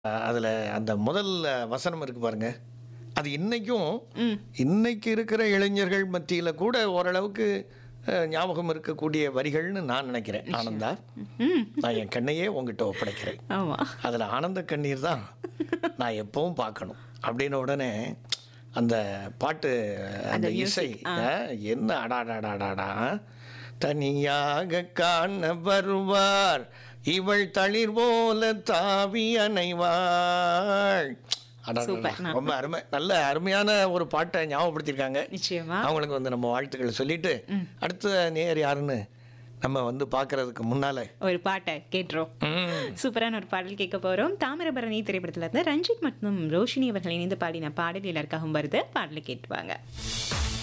அதில் அந்த முதல் வசனம் இருக்கு பாருங்க அது இன்னைக்கும் ம் இன்னைக்கு இருக்கிற இளைஞர்கள் மத்தியில் கூட ஓரளவுக்கு அஹ், ஞாபகம் இருக்கக்கூடிய வரிகள்னு நான் நினைக்கிறேன் ஆனந்தா ம் நான் என் கண்ணையே உங்ககிட்ட ஒப்படைக்கிறேன் ஆமா அதில் ஆனந்த கண்ணீர் தான் நான் எப்பவும் பார்க்கணும் அப்படின்ன உடனே அந்த பாட்டு அந்த இசை அஹ், என்ன அடாடாடாடாடா தனியாக காண வருவார் இவள் தளிர் போல தாவி அணைவாள் அடாடாடா, ரொம்ப அருமை நல்ல அருமையான ஒரு பாட்டை ஞாபகப்படுத்தியிருக்காங்க நிச்சயமா அவங்களுக்கு வந்து நம்ம வாழ்த்துக்களை சொல்லிட்டு அடுத்த நேர் யாருன்னு நம்ம வந்து பார்க்கறதுக்கு முன்னால ஒரு பாட்டை கேட்டுரும் ம் சூப்பரான ஒரு பாடல் கேட்க போறோம் தாமிரபரணி திரைப்படத்துல இருந்து ரஞ்சித் மற்றும் ரோஷினி அவர்கள் இணைந்து பாடின பாடல் எல்லாருக்காகவும் வருது பாடலை கேட்டுவாங்க